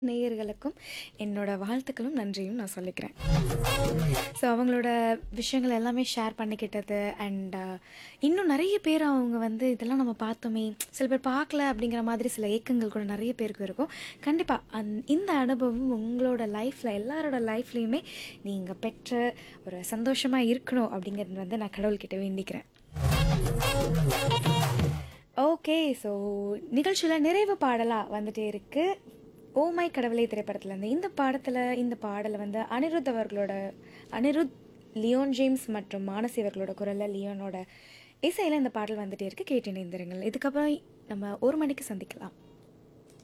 நேயர்களுக்கும் என்னோட வாழ்த்துக்களும் நன்றியும் நான் சொல்லிக்கிறேன் ஸோ அவங்களோட விஷயங்கள் எல்லாமே ஷேர் பண்ணிக்கிட்டது அண்ட் இன்னும் நிறைய பேர் அவங்க வந்து இதெல்லாம் நம்ம பார்த்தோமே சில பேர் பார்க்கல அப்படிங்கிற மாதிரி சில ஏக்கங்கள் கூட நிறைய பேருக்கு இருக்கும் கண்டிப்பாக அந் இந்த அனுபவம் உங்களோட லைஃப்பில் எல்லாரோட லைஃப்லேயுமே நீங்கள் பெற்ற ஒரு சந்தோஷமாக இருக்கணும் அப்படிங்கிறது வந்து நான் கடவுள்கிட்ட வேண்டிக்கிறேன் ஓகே ஸோ நிகழ்ச்சியில் நிறைவு பாடலாக வந்துட்டே இருக்கு ஓமை கடவுளை திரைப்படத்துலேருந்து இந்த பாடத்தில் இந்த பாடலை வந்து அனிருத் அவர்களோட அனிருத் லியோன் ஜேம்ஸ் மற்றும் மானசி அவர்களோட குரலில் லியோனோட இசையில் இந்த பாடல் வந்துட்டே இருக்கு கேட்டு இணைந்திருங்கள் இதுக்கப்புறம் நம்ம ஒரு மணிக்கு சந்திக்கலாம்